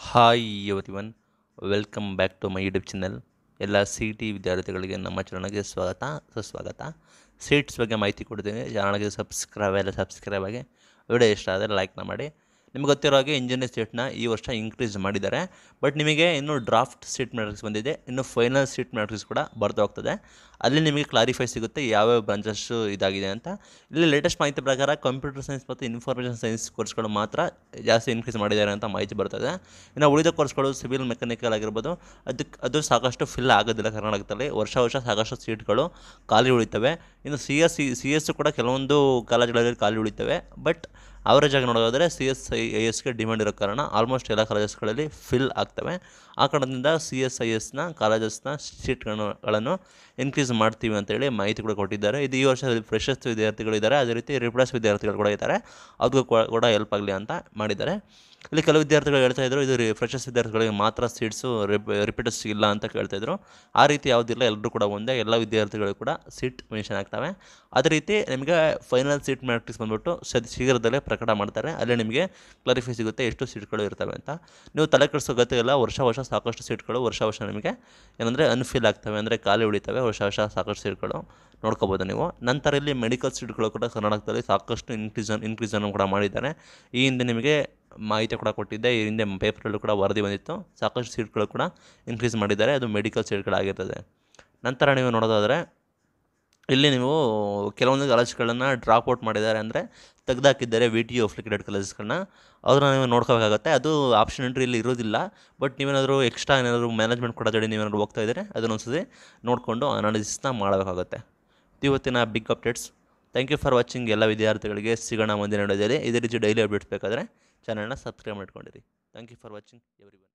hi everyone welcome back to my YouTube channel ಎಲ್ಲ C T ವಿದ್ಯಾರ್ಥಿಗಳಿಗೆ ನಮ್ಮ ಚಾನಲ್ಗೆ ಸ್ವಾಗತ ಸುಸ್ವಾಗತ ಸೀಟ್ಸ್ ಬಗ್ಗೆ ಮಾಹಿತಿ ಕೊಡ್ತೀನಿ ಚಾನಲ್ಗೆ ಸಬ್ಸ್ಕ್ರೈಬ್ ಎಲ್ಲ ಸಬ್ಸ್ಕ್ರೈಬ್ ಆಗಿ ವಿಡಿಯೋ ಇಷ್ಟ ಆದರೆ ಲೈಕ್ನ ಮಾಡಿ ನಿಮ್ಗೆ ಗೊತ್ತಿರೋ ಹಾಗೆ ಇಂಜಿನಿಯರ್ ಸೀಟ್ನ ಈ ವರ್ಷ ಇಂಕ್ರೀಸ್ ಮಾಡಿದ್ದಾರೆ ಬಟ್ ನಿಮಗೆ ಇನ್ನೂ ಡ್ರಾಫ್ಟ್ ಸೀಟ್ ಮ್ಯಾಟ್ರಿಕ್ಸ್ ಬಂದಿದೆ ಇನ್ನು ಫೈನಲ್ ಸೀಟ್ ಮ್ಯಾಟ್ರಿಕ್ಸ್ ಕೂಡ ಬರ್ತಾ ಹೋಗ್ತದೆ ಅಲ್ಲಿ ನಿಮಗೆ ಕ್ಲಾರಿಫೈ ಸಿಗುತ್ತೆ ಯಾವ್ಯಾವ ಬ್ರಾಂಚಸ್ಸು ಇದಾಗಿದೆ ಅಂತ ಇಲ್ಲಿ ಲೇಟೆಸ್ಟ್ ಮಾಹಿತಿ ಪ್ರಕಾರ ಕಂಪ್ಯೂಟರ್ ಸೈನ್ಸ್ ಮತ್ತು ಇನ್ಫಾರ್ಮೇಷನ್ ಸೈನ್ಸ್ ಕೋರ್ಸ್ಗಳು ಮಾತ್ರ ಜಾಸ್ತಿ ಇನ್ಕ್ರೀಸ್ ಮಾಡಿದ್ದಾರೆ ಅಂತ ಮಾಹಿತಿ ಬರ್ತದೆ ಇನ್ನು ಉಳಿದ ಕೋರ್ಸ್ಗಳು ಸಿವಿಲ್ ಮೆಕ್ಯಾನಿಕಲ್ ಆಗಿರ್ಬೋದು ಅದಕ್ಕೆ ಅದು ಸಾಕಷ್ಟು ಫಿಲ್ ಆಗೋದಿಲ್ಲ ಕರ್ನಾಟಕದಲ್ಲಿ ವರ್ಷ ವರ್ಷ ಸಾಕಷ್ಟು ಸೀಟ್ಗಳು ಖಾಲಿ ಉಳಿತವೆ ಇನ್ನು ಸಿ ಎಸ್ ಸಿ ಎಸ್ ಕೂಡ ಕೆಲವೊಂದು ಕಾಲೇಜ್ಗಳಲ್ಲಿ ಖಾಲಿ ಉಳಿತವೆ ಬಟ್ ಅವರೇಜ್ ಆಗಿ ನೋಡೋದಾದರೆ ಸಿ ಎಸ್ ಐ ಐ ಎಸ್ಗೆ ಡಿಮ್ಯಾಂಡ್ ಇರೋ ಕಾರಣ ಆಲ್ಮೋಸ್ಟ್ ಎಲ್ಲ ಕಾಲೇಜಸ್ಗಳಲ್ಲಿ ಫಿಲ್ ಆಗ್ತವೆ ಆ ಕಾರಣದಿಂದ ಸಿ ಎಸ್ ಐ ಎಸ್ನ ಕಾಲೇಜಸ್ನ ಸೀಟ್ಗಳನ್ನು ಇನ್ಕ್ರೀಸ್ ಮಾಡ್ತೀವಿ ಅಂತೇಳಿ ಮಾಹಿತಿ ಕೂಡ ಕೊಟ್ಟಿದ್ದಾರೆ ಇದು ಈ ವರ್ಷ ಫ್ರೆಶರ್ಸ್ ವಿದ್ಯಾರ್ಥಿಗಳು ಇದ್ದಾರೆ ಅದೇ ರೀತಿ ರಿಪ್ರೆಸ್ ವಿದ್ಯಾರ್ಥಿಗಳು ಕೂಡ ಇದ್ದಾರೆ ಅದಕ್ಕೂ ಕೂಡ ಹೆಲ್ಪ್ ಆಗಲಿ ಅಂತ ಮಾಡಿದ್ದಾರೆ ಇಲ್ಲಿ ಕೆಲವು ವಿದ್ಯಾರ್ಥಿಗಳು ಹೇಳ್ತಾ ಇದ್ರು ಇದು ಫ್ರೆಶರ್ಸ್ ವಿದ್ಯಾರ್ಥಿಗಳಿಗೆ ಮಾತ್ರ ಸೀಟ್ಸು ರಿಪೀಟರ್ಸ್ ಇಲ್ಲ ಅಂತ ಕೇಳ್ತಾಯಿದ್ರು ಆ ರೀತಿ ಯಾವುದಿಲ್ಲ ಎಲ್ಲರೂ ಕೂಡ ಒಂದೇ ಎಲ್ಲ ವಿದ್ಯಾರ್ಥಿಗಳಿಗೂ ಕೂಡ ಸೀಟ್ ಮೆನ್ಷನ್ ಆಗ್ತವೆ ಅದೇ ರೀತಿ ನಿಮಗೆ ಫೈನಲ್ ಸೀಟ್ ಮ್ಯಾಟ್ರಿಕ್ಸ್ ಬಂದ್ಬಿಟ್ಟು ಸದ್ ಶೀಘ್ರದಲ್ಲೇ ಪ್ರಕಟ ಮಾಡ್ತಾರೆ ಅಲ್ಲಿ ನಿಮಗೆ ಕ್ಲಾರಿಫೈ ಸಿಗುತ್ತೆ ಎಷ್ಟು ಸೀಟ್ಗಳು ಇರ್ತವೆ ಅಂತ ನೀವು ತಲೆ ಕೆಡಿಸೋ ಗತಿ ಇಲ್ಲ ವರ್ಷ ವರ್ಷ ಸಾಕಷ್ಟು ಸೀಟ್ಗಳು ವರ್ಷ ವರ್ಷ ನಿಮಗೆ ಏನಂದರೆ ಅನ್ಫಿಲ್ ಆಗ್ತವೆ ಅಂದರೆ ಖಾಲಿ ಉಳಿತವೆ ವರ್ಷ ವರ್ಷ ಸಾಕಷ್ಟು ಸೀಟ್ಗಳು ನೋಡ್ಕೋಬೋದು ನೀವು ನಂತರ ಇಲ್ಲಿ ಮೆಡಿಕಲ್ ಸೀಟ್ಗಳು ಕೂಡ ಕರ್ನಾಟಕದಲ್ಲಿ ಸಾಕಷ್ಟು ಇನ್ಕ್ರೀಸನ್ ಇನ್ಕ್ರೀಸನ್ನು ಕೂಡ ಮಾಡಿದ್ದಾರೆ ಈ ಹಿಂದೆ ನಿಮಗೆ ಮಾಹಿತಿ ಕೂಡ ಕೊಟ್ಟಿದ್ದೆ ಈ ಹಿಂದೆ ಪೇಪರಲ್ಲೂ ಕೂಡ ವರದಿ ಬಂದಿತ್ತು ಸಾಕಷ್ಟು ಸೀಟ್ಗಳು ಕೂಡ ಇನ್ಕ್ರೀಸ್ ಮಾಡಿದ್ದಾರೆ ಅದು ಮೆಡಿಕಲ್ ಸೀಟ್ಗಳಾಗಿರ್ತದೆ ನಂತರ ನೀವು ನೋಡೋದಾದರೆ ಇಲ್ಲಿ ನೀವು ಕೆಲವೊಂದು ಕಾಲೇಜ್ಗಳನ್ನು ಡ್ರಾಪ್ ಔಟ್ ಮಾಡಿದ್ದಾರೆ ಅಂದರೆ ತೆಗೆದಾಕಿದ್ದಾರೆ ವಿ ಟಿ ಯು ಅಫ್ಲಿಕೇಟೆಡ್ ಕಾಲೇಜಸ್ಗಳನ್ನ ಅದನ್ನ ನೀವು ನೋಡ್ಕೋಬೇಕಾಗತ್ತೆ ಅದು ಆಪ್ಷನ್ ಎಂಟ್ರಿ ಇಲ್ಲಿ ಇರೋದಿಲ್ಲ ಬಟ್ ನೀವೇನಾದರೂ ಎಕ್ಸ್ಟ್ರಾ ಏನಾದರೂ ಮ್ಯಾನೇಜ್ಮೆಂಟ್ ಕೊಡೋದಡಿ ನೀವೇನಾದ್ರು ಹೋಗ್ತಾ ಇದ್ದರೆ ಅದನ್ನು ಒಂದ್ಸತಿ ನೋಡಿಕೊಂಡು ಅನಾಲಿಸಿಸ್ನ ಮಾಡಬೇಕಾಗುತ್ತೆ ಇವತ್ತಿನ big updates thank you for watching ಎಲ್ಲ ವಿದ್ಯಾರ್ಥಿಗಳಿಗೆ ಸಿಗೋಣ ಮುಂದಿನ ವಿಡಿಯೋದಲ್ಲಿ ಇದೇ ರೀತಿ ಡೈಲಿ ಅಪ್ಡೇಟ್ಸ್ ಬೇಕಾದರೆ ಚಾನಲ್ನ ಸಬ್ಸ್ಕ್ರೈಬ್ ಮಾಡ್ಕೊಂಡಿರಿ thank you for watching every